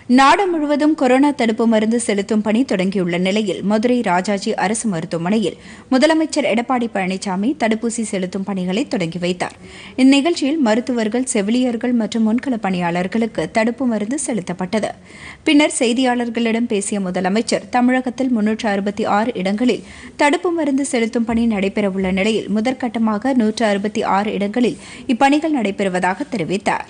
நாடு முழுவதும் கொரோனா தடுப்பு மருந்து செலுத்தும் பணி தொடங்கியுள்ள நிலையில் மதுரை ராஜாஜி அரசு மருத்துவமனையில் முதலமைச்சர் எடப்பாடி பழனிசாமி தடுப்பூசி செலுத்தும் பணிகளை தொடங்கி வைத்தார் இந்நிகழ்ச்சியில் மருத்துவர்கள் செவிலியர்கள் மற்றும் முன்களப் பணியாளர்களுக்கு தடுப்பு மருந்து செலுத்தப்பட்டது பின்னர் செய்தியாளர்களிடம் பேசிய முதலமைச்சர் தமிழகத்தில் முன்னூற்று அறுபத்தி ஆறு இடங்களில் தடுப்பு மருந்து செலுத்தும் பணி நடைபெறவுள்ள நிலையில் முதற்கட்டமாக நூற்று அறுபத்தி ஆறு இடங்களில் இப்பணிகள் நடைபெறுவதாக தெரிவித்தார்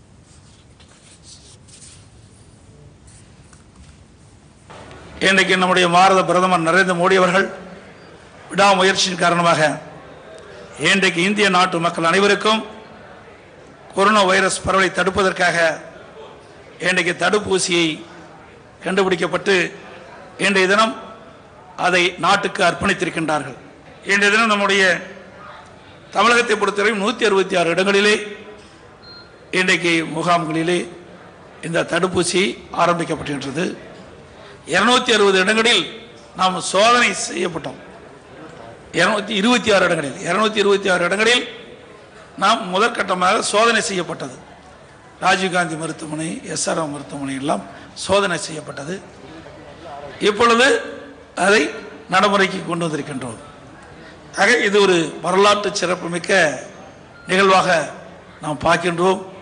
இன்றைக்கு நம்முடைய பாரத பிரதமர் நரேந்திர மோடி அவர்கள் விடாமுயற்சியின் காரணமாக இன்றைக்கு இந்திய நாட்டு மக்கள் அனைவருக்கும் கொரோனா வைரஸ் பரவலை தடுப்பதற்காக இன்றைக்கு தடுப்பூசியை கண்டுபிடிக்கப்பட்டு இன்றைய தினம் அதை நாட்டுக்கு அர்ப்பணித்திருக்கின்றார்கள் இன்றைய தினம் நம்முடைய தமிழகத்தை பொறுத்தவரை நூற்றி அறுபத்தி ஆறு இடங்களிலே இன்றைக்கு முகாம்களிலே இந்த தடுப்பூசி ஆரம்பிக்கப்பட்டிருக்கிறது இருநூத்தி அறுபது இடங்களில் நாம் சோதனை செய்யப்பட்டோம் இருநூத்தி இருபத்தி ஆறு இடங்களில் இருநூத்தி இருபத்தி ஆறு இடங்களில் நாம் முதற்கட்டமாக சோதனை செய்யப்பட்டது ராஜீவ்காந்தி மருத்துவமனை எஸ்ஆர்எம் மருத்துவமனை எல்லாம் சோதனை செய்யப்பட்டது இப்பொழுது அதை நடைமுறைக்கு கொண்டு வந்திருக்கின்றோம் ஆக இது ஒரு வரலாற்று சிறப்புமிக்க நிகழ்வாக நாம் பார்க்கின்றோம்